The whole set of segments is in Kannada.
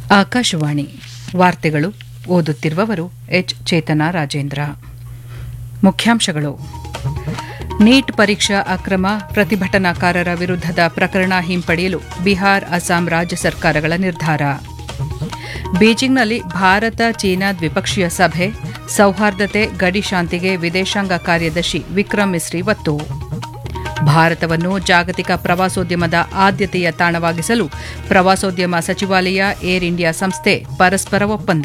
ಆಕಾಶವಾಣಿ ವಾರ್ತೆಗಳು ಓದುತ್ತಿರುವವರು ಎಚ್ ಚೇತನ ರಾಜೇಂದ್ರ ಮುಖ್ಯಾಂಶಗಳು ನೀಟ್ ಪರೀಕ್ಷಾ ಅಕ್ರಮ ಪ್ರತಿಭಟನಾಕಾರರ ವಿರುದ್ಧದ ಪ್ರಕರಣ ಹಿಂಪಡೆಯಲು ಬಿಹಾರ್ ಅಸ್ಸಾಂ ರಾಜ್ಯ ಸರ್ಕಾರಗಳ ನಿರ್ಧಾರ ಬೀಜಿಂಗ್ನಲ್ಲಿ ಭಾರತ ಚೀನಾ ದ್ವಿಪಕ್ಷೀಯ ಸಭೆ ಸೌಹಾರ್ದತೆ ಗಡಿ ಶಾಂತಿಗೆ ವಿದೇಶಾಂಗ ಕಾರ್ಯದರ್ಶಿ ವಿಕ್ರಮ್ ಮಿಸ್ರಿ ಒತ್ತು ಭಾರತವನ್ನು ಜಾಗತಿಕ ಪ್ರವಾಸೋದ್ಯಮದ ಆದ್ಯತೆಯ ತಾಣವಾಗಿಸಲು ಪ್ರವಾಸೋದ್ಯಮ ಸಚಿವಾಲಯ ಏರ್ ಇಂಡಿಯಾ ಸಂಸ್ಥೆ ಪರಸ್ಪರ ಒಪ್ಪಂದ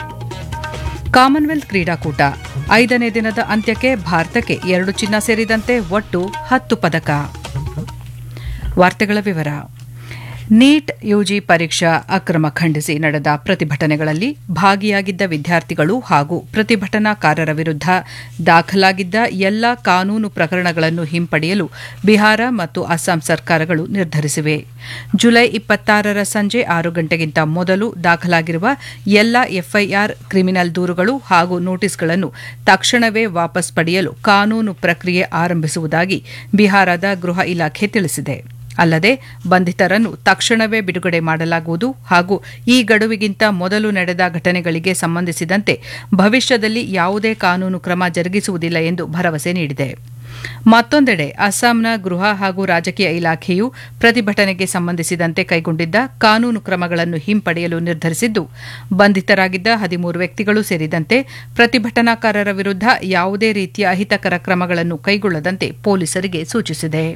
ಕಾಮನ್ವೆಲ್ತ್ ಕ್ರೀಡಾಕೂಟ ಐದನೇ ದಿನದ ಅಂತ್ಯಕ್ಕೆ ಭಾರತಕ್ಕೆ ಎರಡು ಚಿನ್ನ ಸೇರಿದಂತೆ ಒಟ್ಟು ಹತ್ತು ಪದಕ ವಾರ್ತೆಗಳ ವಿವರ ನೀಟ್ ಯುಜಿ ಪರೀಕ್ಷಾ ಅಕ್ರಮ ಖಂಡಿಸಿ ನಡೆದ ಪ್ರತಿಭಟನೆಗಳಲ್ಲಿ ಭಾಗಿಯಾಗಿದ್ದ ವಿದ್ಯಾರ್ಥಿಗಳು ಹಾಗೂ ಪ್ರತಿಭಟನಾಕಾರರ ವಿರುದ್ಧ ದಾಖಲಾಗಿದ್ದ ಎಲ್ಲಾ ಕಾನೂನು ಪ್ರಕರಣಗಳನ್ನು ಹಿಂಪಡೆಯಲು ಬಿಹಾರ ಮತ್ತು ಅಸ್ಸಾಂ ಸರ್ಕಾರಗಳು ನಿರ್ಧರಿಸಿವೆ ಜುಲೈ ಇಪ್ಪತ್ತಾರರ ಸಂಜೆ ಆರು ಗಂಟೆಗಿಂತ ಮೊದಲು ದಾಖಲಾಗಿರುವ ಎಲ್ಲಾ ಎಫ್ಐಆರ್ ಕ್ರಿಮಿನಲ್ ದೂರುಗಳು ಹಾಗೂ ನೋಟಿಸ್ಗಳನ್ನು ತಕ್ಷಣವೇ ವಾಪಸ್ ಪಡೆಯಲು ಕಾನೂನು ಪ್ರಕ್ರಿಯೆ ಆರಂಭಿಸುವುದಾಗಿ ಬಿಹಾರದ ಗೃಹ ಇಲಾಖೆ ತಿಳಿಸಿದೆ ಅಲ್ಲದೆ ಬಂಧಿತರನ್ನು ತಕ್ಷಣವೇ ಬಿಡುಗಡೆ ಮಾಡಲಾಗುವುದು ಹಾಗೂ ಈ ಗಡುವಿಗಿಂತ ಮೊದಲು ನಡೆದ ಘಟನೆಗಳಿಗೆ ಸಂಬಂಧಿಸಿದಂತೆ ಭವಿಷ್ಯದಲ್ಲಿ ಯಾವುದೇ ಕಾನೂನು ಕ್ರಮ ಜರುಗಿಸುವುದಿಲ್ಲ ಎಂದು ಭರವಸೆ ನೀಡಿದೆ ಮತ್ತೊಂದೆಡೆ ಅಸ್ಸಾಂನ ಗೃಹ ಹಾಗೂ ರಾಜಕೀಯ ಇಲಾಖೆಯು ಪ್ರತಿಭಟನೆಗೆ ಸಂಬಂಧಿಸಿದಂತೆ ಕೈಗೊಂಡಿದ್ದ ಕಾನೂನು ಕ್ರಮಗಳನ್ನು ಹಿಂಪಡೆಯಲು ನಿರ್ಧರಿಸಿದ್ದು ಬಂಧಿತರಾಗಿದ್ದ ಹದಿಮೂರು ವ್ಯಕ್ತಿಗಳು ಸೇರಿದಂತೆ ಪ್ರತಿಭಟನಾಕಾರರ ವಿರುದ್ಧ ಯಾವುದೇ ರೀತಿಯ ಅಹಿತಕರ ಕ್ರಮಗಳನ್ನು ಕೈಗೊಳ್ಳದಂತೆ ಪೊಲೀಸರಿಗೆ ಸೂಚಿಸಿದೆ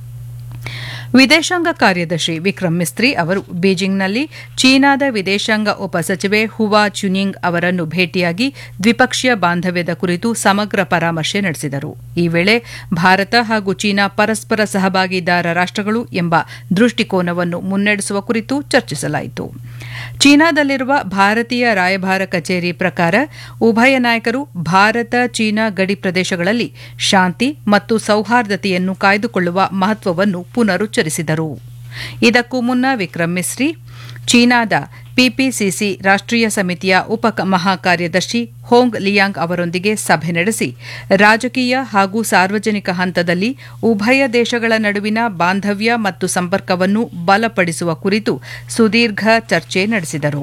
ವಿದೇಶಾಂಗ ಕಾರ್ಯದರ್ಶಿ ವಿಕ್ರಮ್ ಮಿಸ್ತ್ರಿ ಅವರು ಬೀಜಿಂಗ್ನಲ್ಲಿ ಚೀನಾದ ವಿದೇಶಾಂಗ ಉಪಸಚಿವೆ ಹುವಾ ಚುನಿಂಗ್ ಅವರನ್ನು ಭೇಟಿಯಾಗಿ ದ್ವಿಪಕ್ಷೀಯ ಬಾಂಧವ್ಯದ ಕುರಿತು ಸಮಗ್ರ ಪರಾಮರ್ಶೆ ನಡೆಸಿದರು ಈ ವೇಳೆ ಭಾರತ ಹಾಗೂ ಚೀನಾ ಪರಸ್ಪರ ಸಹಭಾಗಿದಾರ ರಾಷ್ಟಗಳು ಎಂಬ ದೃಷ್ಟಿಕೋನವನ್ನು ಮುನ್ನಡೆಸುವ ಕುರಿತು ಚರ್ಚಿಸಲಾಯಿತು ಚೀನಾದಲ್ಲಿರುವ ಭಾರತೀಯ ರಾಯಭಾರ ಕಚೇರಿ ಪ್ರಕಾರ ಉಭಯ ನಾಯಕರು ಭಾರತ ಚೀನಾ ಗಡಿ ಪ್ರದೇಶಗಳಲ್ಲಿ ಶಾಂತಿ ಮತ್ತು ಸೌಹಾರ್ದತೆಯನ್ನು ಕಾಯ್ದುಕೊಳ್ಳುವ ಮಹತ್ವವನ್ನು ಪುನರುಚ್ಚರಿಸಿದರು ಇದಕ್ಕೂ ಮುನ್ನ ವಿಕ್ರಮ್ ಮಿಸ್ರಿ ಚೀನಾದ ಪಿಪಿಸಿಸಿ ರಾಷ್ಟೀಯ ಸಮಿತಿಯ ಉಪ ಮಹಾಕಾರ್ಯದರ್ಶಿ ಹೋಂಗ್ ಲಿಯಾಂಗ್ ಅವರೊಂದಿಗೆ ಸಭೆ ನಡೆಸಿ ರಾಜಕೀಯ ಹಾಗೂ ಸಾರ್ವಜನಿಕ ಹಂತದಲ್ಲಿ ಉಭಯ ದೇಶಗಳ ನಡುವಿನ ಬಾಂಧವ್ಯ ಮತ್ತು ಸಂಪರ್ಕವನ್ನು ಬಲಪಡಿಸುವ ಕುರಿತು ಸುದೀರ್ಘ ಚರ್ಚೆ ನಡೆಸಿದರು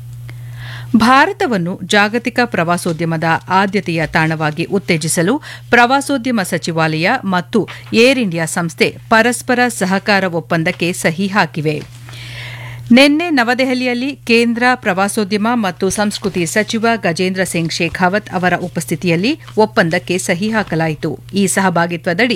ಭಾರತವನ್ನು ಜಾಗತಿಕ ಪ್ರವಾಸೋದ್ಯಮದ ಆದ್ಯತೆಯ ತಾಣವಾಗಿ ಉತ್ತೇಜಿಸಲು ಪ್ರವಾಸೋದ್ಯಮ ಸಚಿವಾಲಯ ಮತ್ತು ಏರ್ ಇಂಡಿಯಾ ಸಂಸ್ಥೆ ಪರಸ್ಪರ ಸಹಕಾರ ಒಪ್ಪಂದಕ್ಕೆ ಸಹಿ ಹಾಕಿವೆ ನಿನ್ನೆ ನವದೆಹಲಿಯಲ್ಲಿ ಕೇಂದ್ರ ಪ್ರವಾಸೋದ್ಯಮ ಮತ್ತು ಸಂಸ್ಕೃತಿ ಸಚಿವ ಗಜೇಂದ್ರ ಸಿಂಗ್ ಶೇಖಾವತ್ ಅವರ ಉಪಸ್ಥಿತಿಯಲ್ಲಿ ಒಪ್ಪಂದಕ್ಕೆ ಸಹಿ ಹಾಕಲಾಯಿತು ಈ ಸಹಭಾಗಿತ್ವದಡಿ